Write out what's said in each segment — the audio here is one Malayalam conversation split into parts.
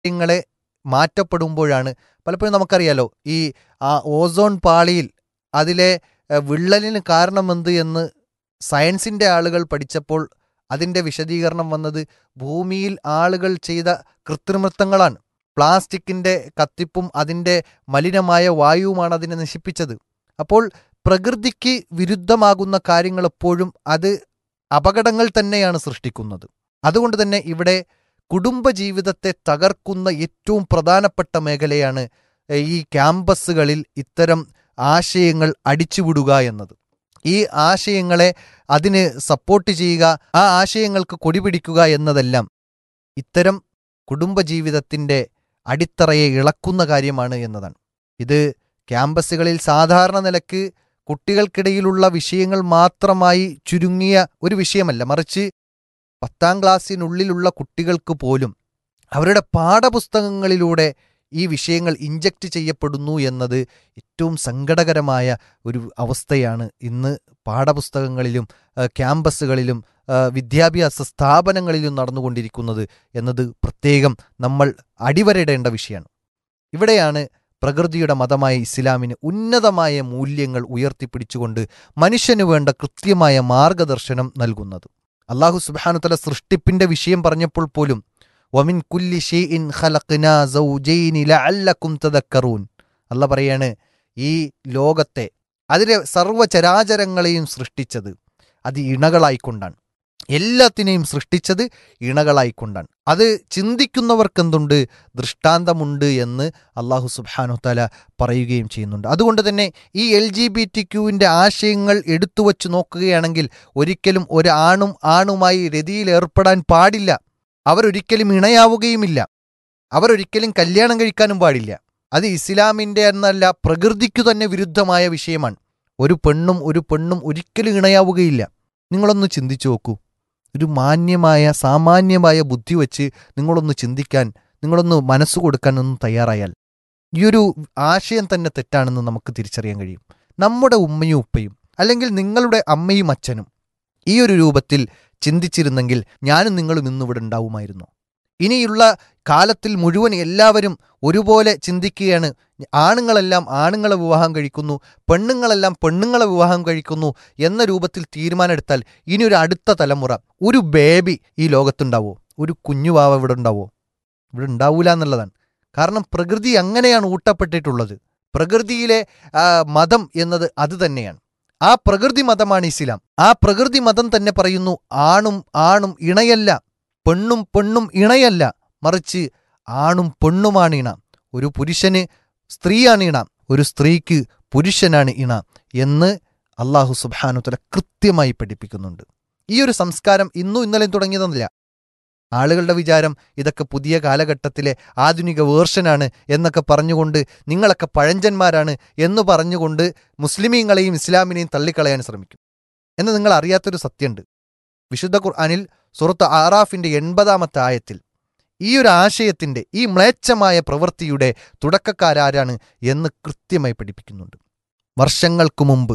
ങ്ങളെ മാറ്റപ്പെടുമ്പോഴാണ് പലപ്പോഴും നമുക്കറിയാലോ ഈ ആ ഓസോൺ പാളിയിൽ അതിലെ എഹ്, വിള്ളലിന് കാരണമെന്ത് എന്ന് സയൻസിൻ്റെ ആളുകൾ പഠിച്ചപ്പോൾ അതിൻ്റെ വിശദീകരണം വന്നത് ഭൂമിയിൽ ആളുകൾ ചെയ്ത കൃത്രിമത്വങ്ങളാണ് പ്ലാസ്റ്റിക്കിൻ്റെ കത്തിപ്പും അതിൻ്റെ മലിനമായ വായുവുമാണ് അതിനെ നശിപ്പിച്ചത് അപ്പോൾ പ്രകൃതിക്ക് വിരുദ്ധമാകുന്ന കാര്യങ്ങൾ എപ്പോഴും അത് അപകടങ്ങൾ തന്നെയാണ് സൃഷ്ടിക്കുന്നത് അതുകൊണ്ട് തന്നെ ഇവിടെ കുടുംബജീവിതത്തെ തകർക്കുന്ന ഏറ്റവും പ്രധാനപ്പെട്ട മേഖലയാണ് എഹ്, ഈ ക്യാമ്പസുകളിൽ ഇത്തരം ആശയങ്ങൾ അടിച്ചുവിടുക എന്നത് ഈ ആശയങ്ങളെ അതിന് സപ്പോർട്ട് ചെയ്യുക ആ ആശയങ്ങൾക്ക് കൊടിപിടിക്കുക എന്നതെല്ലാം ഇത്തരം കുടുംബജീവിതത്തിൻ്റെ അടിത്തറയെ ഇളക്കുന്ന കാര്യമാണ് എന്നതാണ് ഇത് ക്യാമ്പസുകളിൽ സാധാരണ നിലക്ക് കുട്ടികൾക്കിടയിലുള്ള വിഷയങ്ങൾ മാത്രമായി ചുരുങ്ങിയ ഒരു വിഷയമല്ല മറിച്ച് പത്താം ക്ലാസ്സിനുള്ളിലുള്ള കുട്ടികൾക്ക് പോലും അവരുടെ പാഠപുസ്തകങ്ങളിലൂടെ ഈ വിഷയങ്ങൾ ഇഞ്ചക്ട് ചെയ്യപ്പെടുന്നു എന്നത് ഏറ്റവും സങ്കടകരമായ ഒരു അവസ്ഥയാണ് ഇന്ന് പാഠപുസ്തകങ്ങളിലും ആ, ക്യാമ്പസുകളിലും ആ, വിദ്യാഭ്യാസ സ്ഥാപനങ്ങളിലും നടന്നുകൊണ്ടിരിക്കുന്നത് എന്നത് പ്രത്യേകം നമ്മൾ അടിവരയിടേണ്ട വിഷയമാണ് ഇവിടെയാണ് പ്രകൃതിയുടെ മതമായ ഇസ്ലാമിന് ഉന്നതമായ മൂല്യങ്ങൾ ഉയർത്തിപ്പിടിച്ചുകൊണ്ട് മനുഷ്യന് വേണ്ട കൃത്യമായ മാർഗദർശനം നൽകുന്നത് അള്ളാഹു സുബാനുത്തല സൃഷ്ടിപ്പിന്റെ വിഷയം പറഞ്ഞപ്പോൾ പോലും വമിൻ കുല്ലി ഷെയ്ഇൻ ഖലഖ്നാ സൗജൈനി ലഅല്ലക്കും തദക്കറൂൻ അല്ല പറയാണ് ഈ ലോകത്തെ അതിലെ സർവ്വചരാചരങ്ങളെയും സൃഷ്ടിച്ചത് അത് ഇണകളായിക്കൊണ്ടാണ് എല്ലാത്തിനെയും സൃഷ്ടിച്ചത് ഇണകളായിക്കൊണ്ടാണ് അത് ചിന്തിക്കുന്നവർക്കെന്തുണ്ട് ദൃഷ്ടാന്തമുണ്ട് എന്ന് അള്ളാഹു സുബ്ഹാനു തല പറയുകയും ചെയ്യുന്നുണ്ട് അതുകൊണ്ട് തന്നെ ഈ എൽ ജി ബി ടി ക്യൂവിൻ്റെ ആശയങ്ങൾ എടുത്തു വച്ച് നോക്കുകയാണെങ്കിൽ ഒരിക്കലും ഒരു ആണും ആണുമായി രതിയിൽ ഏർപ്പെടാൻ പാടില്ല അവരൊരിക്കലും ഇണയാവുകയുമില്ല അവരൊരിക്കലും കല്യാണം കഴിക്കാനും പാടില്ല അത് ഇസ്ലാമിൻ്റെ എന്നല്ല പ്രകൃതിക്കു തന്നെ വിരുദ്ധമായ വിഷയമാണ് ഒരു പെണ്ണും ഒരു പെണ്ണും ഒരിക്കലും ഇണയാവുകയില്ല നിങ്ങളൊന്ന് ചിന്തിച്ചു നോക്കൂ ഒരു മാന്യമായ സാമാന്യമായ ബുദ്ധി വച്ച് നിങ്ങളൊന്ന് ചിന്തിക്കാൻ നിങ്ങളൊന്ന് മനസ്സ് കൊടുക്കാൻ ഒന്ന് തയ്യാറായാൽ ഈ ഒരു ആശയം തന്നെ തെറ്റാണെന്ന് നമുക്ക് തിരിച്ചറിയാൻ കഴിയും നമ്മുടെ ഉമ്മയും ഉപ്പയും അല്ലെങ്കിൽ നിങ്ങളുടെ അമ്മയും അച്ഛനും ഈ ഒരു രൂപത്തിൽ ചിന്തിച്ചിരുന്നെങ്കിൽ ഞാനും നിങ്ങളും ഇന്നിവിടെ ഉണ്ടാവുമായിരുന്നു ഇനിയുള്ള കാലത്തിൽ മുഴുവൻ എല്ലാവരും ഒരുപോലെ ചിന്തിക്കുകയാണ് ആണുങ്ങളെല്ലാം ആണുങ്ങളെ വിവാഹം കഴിക്കുന്നു പെണ്ണുങ്ങളെല്ലാം പെണ്ണുങ്ങളെ വിവാഹം കഴിക്കുന്നു എന്ന രൂപത്തിൽ തീരുമാനമെടുത്താൽ ഇനി ഒരു അടുത്ത തലമുറ ഒരു ബേബി ഈ ലോകത്തുണ്ടാവോ ഒരു കുഞ്ഞുവാവ ഇവിടെ ഉണ്ടാവോ ഇവിടെ ഉണ്ടാവൂല എന്നുള്ളതാണ് കാരണം പ്രകൃതി അങ്ങനെയാണ് ഊട്ടപ്പെട്ടിട്ടുള്ളത് പ്രകൃതിയിലെ ആ, മതം എന്നത് അത് തന്നെയാണ് ആ പ്രകൃതി മതമാണ് ഇസ്ലാം ആ പ്രകൃതി മതം തന്നെ പറയുന്നു ആണും ആണും ഇണയല്ല പെണ്ണും പെണ്ണും ഇണയല്ല മറിച്ച് ആണും പെണ്ണുമാണ് ഇണ ഒരു പുരുഷന് സ്ത്രീയാണ് ഇണ ഒരു സ്ത്രീക്ക് പുരുഷനാണ് ഇണ എന്ന് അള്ളാഹു സുബാനുത്തല കൃത്യമായി പഠിപ്പിക്കുന്നുണ്ട് ഈ ഒരു സംസ്കാരം ഇന്നും ഇന്നലെയും തുടങ്ങിയതെന്നില്ല ആളുകളുടെ വിചാരം ഇതൊക്കെ പുതിയ കാലഘട്ടത്തിലെ ആധുനിക വേർഷനാണ് എന്നൊക്കെ പറഞ്ഞുകൊണ്ട് നിങ്ങളൊക്കെ പഴഞ്ചന്മാരാണ് എന്ന് പറഞ്ഞുകൊണ്ട് മുസ്ലിമീങ്ങളെയും ഇസ്ലാമിനെയും തള്ളിക്കളയാൻ ശ്രമിക്കും എന്ന് നിങ്ങൾ അറിയാത്തൊരു സത്യമുണ്ട് വിശുദ്ധ ഖുർആനിൽ സുറത്ത് ആറാഫിന്റെ എൺപതാമത്തെ ആയത്തിൽ ഈ ഒരു ആശയത്തിന്റെ ഈ മ്ലേച്ഛമായ പ്രവൃത്തിയുടെ തുടക്കക്കാരാരാണ് എന്ന് കൃത്യമായി പഠിപ്പിക്കുന്നുണ്ട് വർഷങ്ങൾക്കു മുമ്പ്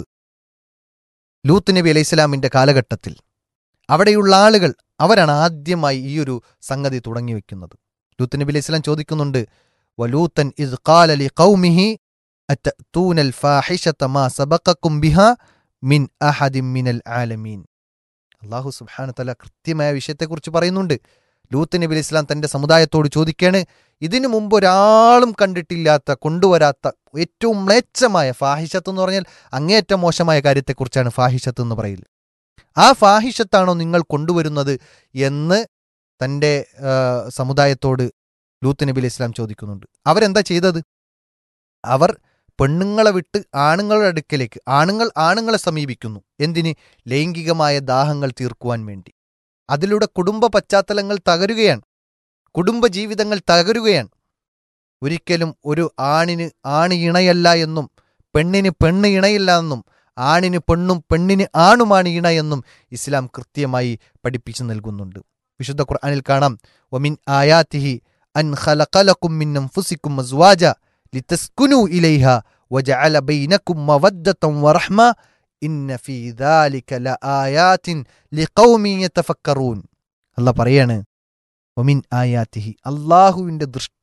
ലൂത്ത് നബി അലൈഹി സ്വലാമിന്റെ കാലഘട്ടത്തിൽ അവിടെയുള്ള ആളുകൾ അവരാണ് ആദ്യമായി ഈ ഒരു സംഗതി തുടങ്ങി വെക്കുന്നത് ലൂത്ത് നബി അലൈഹി സ്വലാം ചോദിക്കുന്നുണ്ട് വലൂത്തൻ ഇദ് ഖാല ലി ഖൗമിഹി അത്തൂനൽ ഫാഹിഷത മാ സബഖക്കും ബിഹാ മിൻ അഹദിൻ മിനൽ ആലമീൻ അള്ളാഹു സുബ്ഹാന തല കൃത്യമായ വിഷയത്തെക്കുറിച്ച് പറയുന്നുണ്ട് ലൂത്ത് നബി അലൈഹി സ്വലാം തന്റെ സമുദായത്തോട് ചോദിക്കാണ് ഇതിനു മുമ്പ് ഒരാളും കണ്ടിട്ടില്ലാത്ത കൊണ്ടുവരാത്ത ഏറ്റവും മ്ലേച്ഛമായ ഫാഹിഷത്ത് എന്ന് പറഞ്ഞാൽ അങ്ങേയറ്റം മോശമായ കാര്യത്തെക്കുറിച്ചാണ് ഫാഹിഷത്ത് എന്ന് പറയില്ല ആ ഫാഹിഷത്താണോ നിങ്ങൾ കൊണ്ടുവരുന്നത് എന്ന് തൻ്റെ ആ, സമുദായത്തോട് ലൂത്ത് നബി അലൈഹി സ്വലാം ചോദിക്കുന്നുണ്ട് അവരെന്താ ചെയ്തത് അവർ പെണ്ണുങ്ങളെ വിട്ട് ആണുങ്ങളുടെ അടുക്കലേക്ക് ആണുങ്ങൾ ആണുങ്ങളെ സമീപിക്കുന്നു എന്തിന് ലൈംഗികമായ ദാഹങ്ങൾ തീർക്കുവാൻ വേണ്ടി അതിലൂടെ കുടുംബ പശ്ചാത്തലങ്ങൾ തകരുകയാണ് കുടുംബ ജീവിതങ്ങൾ തകരുകയാണ് ഒരിക്കലും ഒരു ആണിന് ആണ് ഇണയല്ല എന്നും പെണ്ണിന് പെണ്ണ് ഇണയില്ല എന്നും ആണിന് പെണ്ണും പെണ്ണിന് ആണുമാണ് ഇണ എന്നും ഇസ്ലാം കൃത്യമായി പഠിപ്പിച്ചു നൽകുന്നുണ്ട് വിശുദ്ധ ഖുർആനിൽ കാണാം ഒമിൻ ആയാത്തിഹി അൻ ഖലഖലക്കും മിൻ അൻഫുസിക്കും അസ്വാജ ലിതസ്കുനു ഇലൈഹ വജഅല ബൈനക്കും മവദ്ദതൻ വറഹ്മ ഇന്ന ഫീ ദാലിക ലആയാത്തിൻ ലിഖൗമിൻ യതഫക്കറൂൻ അല്ലാഹ് പറയാണ് ഒമിൻ ആയാത്തിഹി അള്ളാഹുവിൻ്റെ ദൃഷ്ട